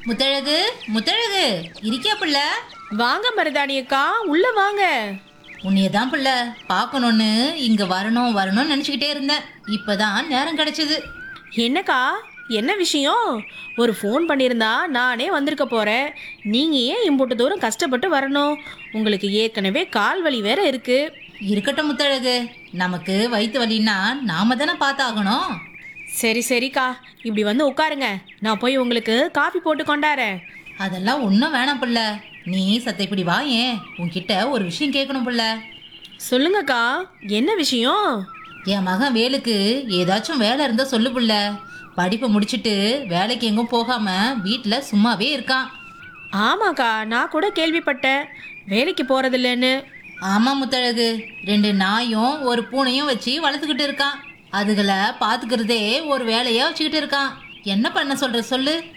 முத்தழகு முத்தழகு இருக்கியா புள்ள வாங்க மருதாணி அக்கா உள்ள வாங்க உன்னைய தான் புள்ள பார்க்கணும்னு இங்க வரணும் வரணும்னு நினச்சிக்கிட்டே இருந்தேன் இப்பதான் நேரம் கிடைச்சது என்னக்கா என்ன விஷயம் ஒரு ஃபோன் பண்ணியிருந்தா நானே வந்திருக்க போறேன் நீங்க ஏன் இம்புட்டு தூரம் கஷ்டப்பட்டு வரணும் உங்களுக்கு ஏற்கனவே கால் வலி வேற இருக்கு இருக்கட்டும் முத்தழகு நமக்கு வயிற்று வலின்னா நாம தானே பார்த்தாகணும் சரி சரிக்கா இப்படி வந்து உட்காருங்க நான் போய் உங்களுக்கு காஃபி போட்டு கொண்டாரேன் அதெல்லாம் ஒன்றும் வேணாம் புள்ள நீ சத்த இப்படி வா ஏன் உன்கிட்ட ஒரு விஷயம் கேட்கணும் புள்ள சொல்லுங்கக்கா என்ன விஷயம் என் மகன் வேலுக்கு ஏதாச்சும் வேலை இருந்தா சொல்லு புள்ள படிப்பை முடிச்சிட்டு வேலைக்கு எங்கும் போகாம வீட்டில் சும்மாவே இருக்கான் ஆமாக்கா நான் கூட கேள்விப்பட்டேன் வேலைக்கு போறதில்லைன்னு ஆமா முத்தழகு ரெண்டு நாயும் ஒரு பூனையும் வச்சு வளர்த்துக்கிட்டு இருக்கான் அதுகளை பார்த்துக்கிறதே ஒரு வேலையா வச்சுக்கிட்டு இருக்கான் என்ன பண்ண சொல்ற சொல்லு